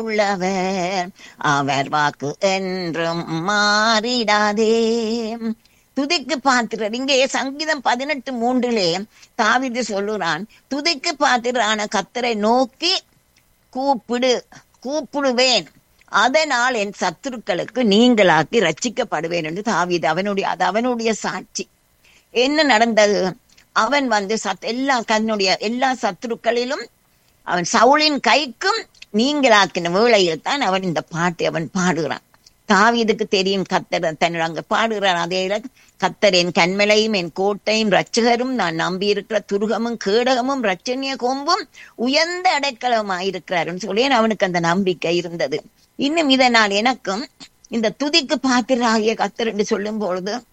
உள்ளவர் அவர் வாக்கு என்றும் மாறிடாதே துதிக்கு பாத்திரர் இங்கே சங்கீதம் பதினெட்டு மூன்றிலே தாவிது சொல்லுறான் துதிக்கு பாத்திரான கத்தரை நோக்கி கூப்பிடு கூப்பிடுவேன் அதனால் என் சத்துருக்களுக்கு நீங்களாக்கி ரட்சிக்கப்படுவேன் என்று தாவீது அவனுடைய அது அவனுடைய சாட்சி என்ன நடந்தது அவன் வந்து சத் எல்லா தன்னுடைய எல்லா சத்துருக்களிலும் அவன் சவுளின் கைக்கும் நீங்களாக்கின வேளையில் தான் அவன் இந்த பாட்டை அவன் பாடுகிறான் தாவீதுக்கு தெரியும் கத்தர் தன்னுடைய அங்க பாடுகிறான் அதே கத்தர் என் கண்மலையும் என் கோட்டையும் ரட்சகரும் நான் நம்பி இருக்கிற துருகமும் கேடகமும் ரட்சணிய கொம்பும் உயர்ந்த அடைக்கலமாயிருக்கிறாருன்னு சொல்லி அவனுக்கு அந்த நம்பிக்கை இருந்தது இன்னும் இதனால் எனக்கும் இந்த துதிக்கு பாத்திராகிய கத்தர் என்று சொல்லும் பொழுது